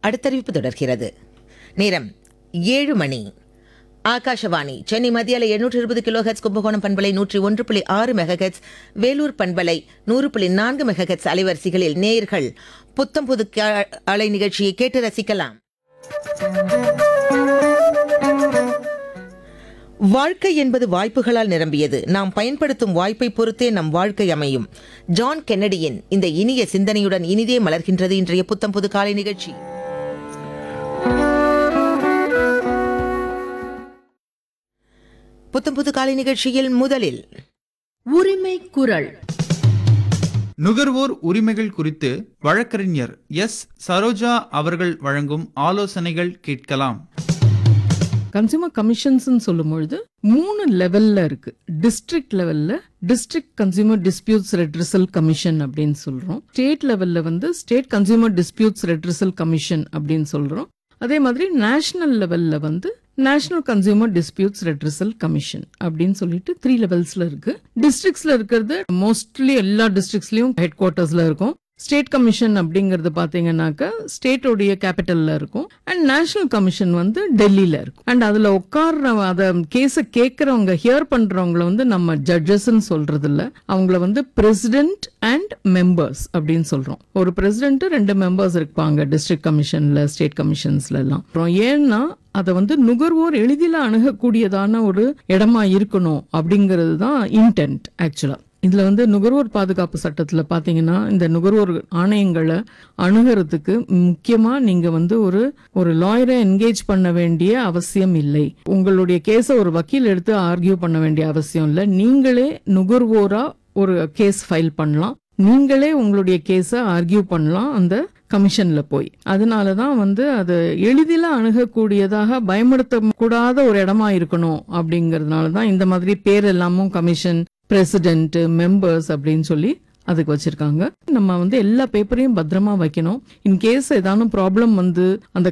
அடுத்தறிவிப்பு தொடர்கிறது நேரம் ஏழு மணி ஆகாஷவாணி சென்னை மத்தியால எண்ணூற்று இருபது கிலோஹெட்ஸ் கும்பகோணம் பண்பலை நூற்றி ஒன்று புள்ளி ஆறு மெகஹெட்ஸ் வேலூர் பண்பலை நூறு புள்ளி நான்கு மெகஹெட்ஸ் அலைவரிசைகளில் நேயர்கள் புத்தம் புது க- அலை நிகழ்ச்சியை கேட்டு ரசிக்கலாம் வாழ்க்கை என்பது வாய்ப்புகளால் நிரம்பியது நாம் பயன்படுத்தும் வாய்ப்பை பொறுத்தே நம் வாழ்க்கை அமையும் ஜான் கென்னடியின் இந்த இனிய சிந்தனையுடன் இனிதே மலர்கின்றது இன்றைய புத்தம் புது காலை நிகழ்ச்சி புத்தம் புது காலை நிகழ்ச்சியில் முதலில் உரிமை குரல் நுகர்வோர் உரிமைகள் குறித்து வழக்கறிஞர் எஸ் சரோஜா அவர்கள் வழங்கும் ஆலோசனைகள் கேட்கலாம் கன்சியூமர் கமிஷன்ஸ்னு சொல்லும் பொழுது மூணு லெவல்ல இருக்கு டிஸ்ட்ரிக்ட் லெவல்ல district consumer disputes redressal commission அப்படின்னு சொல்றோம் ஸ்டேட் லெவல்ல வந்து state consumer disputes redressal commission அப்படின்னு சொல்றோம் அதே மாதிரி நேஷனல் லெவல்ல வந்து national consumer disputes redressal commission அப்படின்னு சொல்லிட்டு த்ரீ லெவல்ஸ்ல இருக்கு டிஸ்ட்ரிக்ட்ஸ்ல இருக்கிறது மோஸ்ட்லி எல்லா டிஸ்ட்ரிக்ட்ஸ்லயும் ஹெட் குவார்ட்டர்ஸ்ல இருக்கும் ஸ்டேட் கமிஷன் அப்படிங்கிறது பாத்தீங்கன்னாக்க ஸ்டேட்டோடைய கேபிட்டல்ல இருக்கும் அண்ட் நேஷனல் கமிஷன் வந்து டெல்லியில இருக்கும் அண்ட் அதுல உட்கார்ற அத கேஸ கேட்கறவங்க ஹியர் பண்றவங்கள வந்து நம்ம ஜட்ஜஸ்ன்னு சொல்றது இல்ல அவங்கள வந்து பிரசிடென்ட் அண்ட் மெம்பர்ஸ் அப்படின்னு சொல்றோம் ஒரு பிரசிடென்ட் ரெண்டு மெம்பர்ஸ் இருப்பாங்க டிஸ்ட்ரிக்ட் கமிஷன்ல ஸ்டேட் கமிஷன்ஸ்ல எல்லாம் அப்புறம் ஏன்னா அதை வந்து நுகர்வோர் எளிதில் அணுகக்கூடியதான ஒரு இடமா இருக்கணும் அப்படிங்கிறது தான் இன்டென்ட் ஆக்சுவலா இதுல வந்து நுகர்வோர் பாதுகாப்பு சட்டத்துல பாத்தீங்கன்னா இந்த நுகர்வோர் ஆணையங்களை அணுகிறதுக்கு முக்கியமா நீங்க வந்து ஒரு ஒரு லாயரை என்கேஜ் பண்ண வேண்டிய அவசியம் இல்லை உங்களுடைய கேஸ ஒரு வக்கீல் எடுத்து ஆர்கியூ பண்ண வேண்டிய அவசியம் இல்லை நீங்களே நுகர்வோரா ஒரு கேஸ் ஃபைல் பண்ணலாம் நீங்களே உங்களுடைய கேஸை ஆர்கியூ பண்ணலாம் அந்த கமிஷன்ல போய் அதனால தான் வந்து அது எளிதில் அணுகக்கூடியதாக பயமுறுத்த கூடாத ஒரு இடமா இருக்கணும் அப்படிங்கறதுனால தான் இந்த மாதிரி பேர் எல்லாமும் கமிஷன் பிரசிடென்ட் மெம்பர்ஸ் அப்படின்னு சொல்லி அதுக்கு வச்சிருக்காங்க நம்ம வந்து எல்லா பேப்பரையும் பத்திரமா வைக்கணும் இன் கேஸ் ஏதானும் ப்ராப்ளம் வந்து அந்த